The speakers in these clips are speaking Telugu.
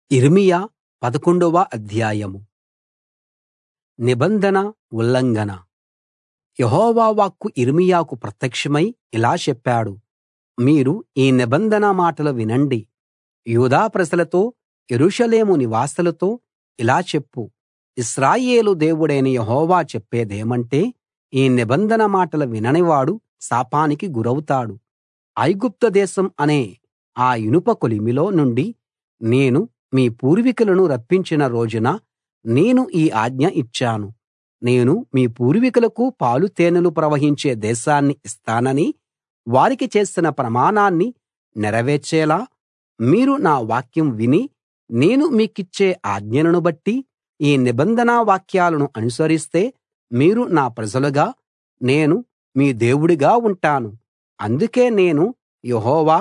యిర్మీయా పదకొండవ అధ్యాయం నిబంధన ఉల్లంఘన యెహోవా వాక్కు యిర్మీయాకు ప్రత్యక్షమై ఇలా చెప్పాడు మీరు ఈ నిబంధన మాటలు వినండి యూదా ప్రజలతో యెరూషలేము నివాసులతో ఇలా చెప్పు ఇశ్రాయేలు దేవుడైన యెహోవా చెప్పేదేమంటే ఈ నిబంధన మాటలు విననివాడు శాపానికి గురవుతాడు ఐగుప్తు దేశం అనే ఆ ఇనుప కొలిమిలో నుండి నేను మీ పూర్వీకులను రప్పించిన రోజున నేను ఈ ఆజ్ఞ ఇచ్చాను నేను మీ పూర్వీకులకు పాలు తేనెలు ప్రవహించే దేశాన్ని ఇస్తానని వారికి చేసిన ప్రమాణాన్ని నెరవేర్చేలా మీరు నా వాక్యం విని నేను మీకిచ్చే ఆజ్ఞలను బట్టి ఈ నిబంధన వాక్యాలను అనుసరిస్తే మీరు నా ప్రజలుగా నేను మీ దేవుడిగా ఉంటాను అందుకే నేను యెహోవా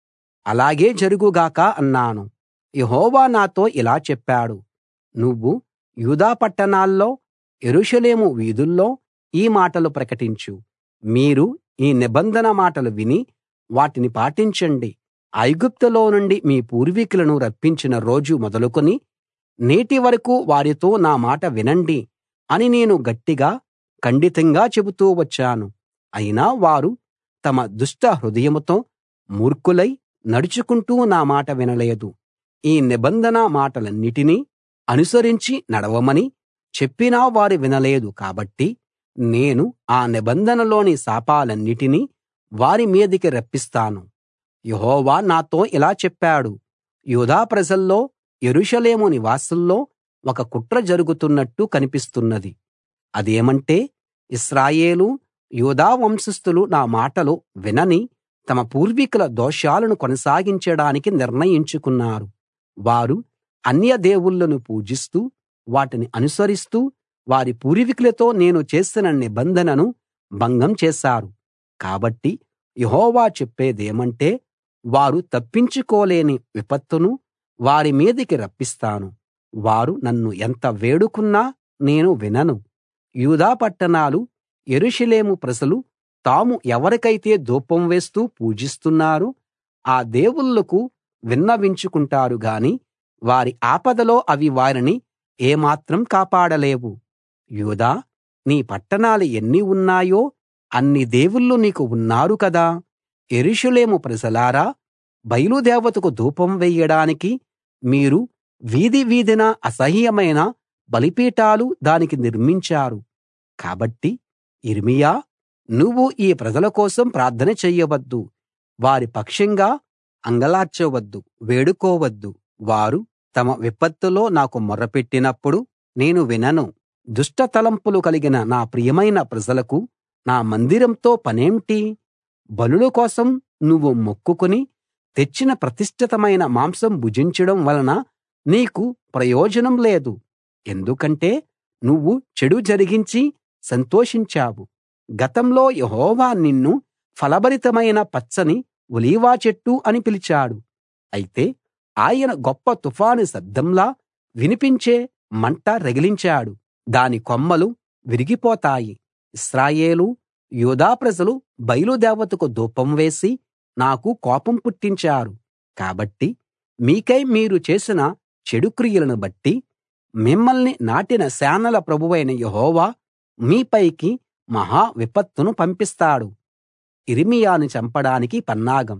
అలాగే జరుగు గాక అన్నాను యెహోవా నాతో ఇలా చెప్పాడు నువ్వు యూదా పట్టణాల్లో యెరూషలేము వీధుల్లో ఈ మాటలు ప్రకటించు మీరు ఈ నిబంధన మాటలు విని వాటిని పాటించండి ఐగుప్తులో నుండి మీ పూర్వీకులను రప్పించిన రోజు మొదలుకొని నేటి వరకూ వారితో నా మాట వినండి అని నేను గట్టిగా ఖండితంగా చెబుతూ వచ్చాను అయినా వారు తమ దుష్ట హృదయంతో మూర్ఖులై నడుచుకుంటూ నా మాట వినలేదు ఈ నిబంధన మాటలన్నిటినీ అనుసరించి నడవమని చెప్పినా వారు వినలేదు కాబట్టి నేను ఆ నిబంధనలోని శాపాలన్నిటినీ వారి మీదికి రప్పిస్తాను యెహోవా నాతో ఇలా చెప్పాడు యూదా ప్రజల్లో యెరూషలేము నివాసుల్లో ఒక కుట్ర జరుగుతున్నట్టు కనిపిస్తున్నది అదేమంటే ఇశ్రాయేలు యూదా వంశస్థులు నా మాటలు వినని తమ పూర్వీకుల దోషాలను కొనసాగించడానికి నిర్ణయించుకున్నారు వారు అన్య దేవుళ్ళను పూజిస్తూ వాటిని అనుసరిస్తూ వారి పూర్వీకులతో నేను చేసిన నిబంధనను భంగం చేశారు కాబట్టి యెహోవా చెప్పేదేమంటే వారు తప్పించుకోలేని విపత్తును వారి మీదికి రప్పిస్తాను వారు నన్ను ఎంత వేడుకున్నా నేను వినను యూదా పట్టణాలు యెరూషలేము ప్రజలు తాము ఎవరికైతే ధూపం వేస్తూ పూజిస్తున్నారో ఆ దేవుళ్ళకు విన్నవించుకుంటారు గాని వారి ఆపదలో అవి వారిని ఏమాత్రం కాపాడలేవు యూదా నీ పట్టణాలు ఎన్ని ఉన్నాయో అన్ని దేవుళ్ళు నీకు ఉన్నారు కదా యెరూషలేము ప్రజలారా బయలు దేవతకు ధూపం వెయ్యడానికి మీరు వీధి వీధిన అసహ్యమైన బలిపీఠాలు దానికి నిర్మించారు కాబట్టి యిర్మీయా నువ్వు ఈ ప్రజల కోసం ప్రార్థన చెయ్యవద్దు వారి పక్షంగా అంగలార్చవద్దు వేడుకోవద్దు వారు తమ విపత్తులో నాకు మొర్రపెట్టినప్పుడు నేను వినను దుష్ట తలంపులు కలిగిన నా ప్రియమైన ప్రజలకు నా మందిరంతో పనేంటి బలుల కోసం నువ్వు మొక్కుకుని తెచ్చిన ప్రతిష్ఠితమైన మాంసం భుజించడం వలన నీకు ప్రయోజనం లేదు ఎందుకంటే నువ్వు చెడు జరిగించి సంతోషించావు గతంలో యెహోవా నిన్ను ఫలభరితమైన పచ్చని ఒలీవ చెట్టు అని పిలిచాడు అయితే ఆయన గొప్ప తుఫాను శబ్దంలా వినిపించే మంట రగిలించాడు దాని కొమ్మలు విరిగిపోతాయి ఇశ్రాయేలు యూదా ప్రజలు బయలు దేవతకు ధూపం వేసి నాకు కోపం పుట్టించారు కాబట్టి మీకై మీరు చేసిన చెడు క్రియలను బట్టి మిమ్మల్ని నాటిన సేనల ప్రభువైన యెహోవా మీపైకి మహా విపత్తును పంపిస్తాడు ఇర్మీయాను చంపడానికి పన్నాగం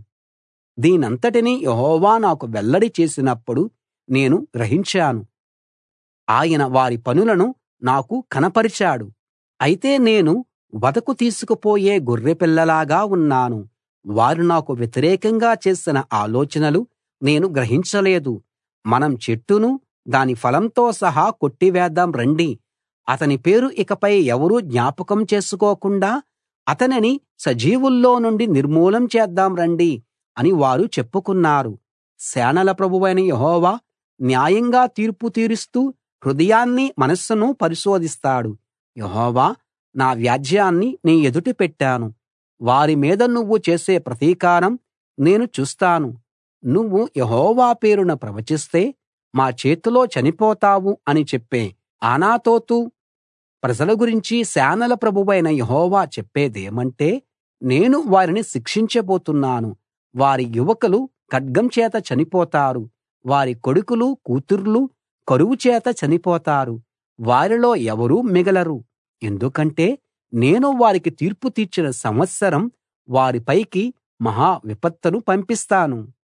దీనంతటినీ యెహోవా నాకు వెల్లడి చేసినప్పుడు నేను గ్రహించాను ఆయన వారి పనులను నాకు కనపరిచాడు అయితే నేను వధకు తీసుకుపోయే గొర్రెపిల్లలాగా ఉన్నాను వారు నాకు వ్యతిరేకంగా చేసిన ఆలోచనలు నేను గ్రహించలేదు మనం చెట్టును దాని ఫలంతో సహా కొట్టివేద్దాం రండి అతని పేరు ఇకపై ఎవరూ జ్ఞాపకం చేసుకోకుండా అతనిని సజీవుల్లో నుండి నిర్మూలం చేద్దాం రండి అని వారు చెప్పుకున్నారు సేనల ప్రభువైన యెహోవా న్యాయంగా తీర్పు తీరుస్తూ హృదయాన్ని మనస్సును పరిశోధిస్తాడు యెహోవా నా వ్యాజ్యాన్ని నీ ఎదుట పెట్టాను వారి మీద నువ్వు చేసే ప్రతీకారం నేను చూస్తాను నువ్వు యెహోవా పేరున ప్రవచిస్తే మా చేతిలో చనిపోతావు అని చెప్పే ఆనాతోతు ప్రజల గురించి సేనల ప్రభువైన యెహోవా చెప్పేదేమంటే నేను వారిని శిక్షించబోతున్నాను వారి యువకులు ఖడ్గం చేత చనిపోతారు వారి కొడుకులు కూతుర్లు కరువు చేత చనిపోతారు వారిలో ఎవరూ మిగలరు ఎందుకంటే నేను వారికి తీర్పు తీర్చిన సంవత్సరం వారి పైకి మహా విపత్తును పంపిస్తాను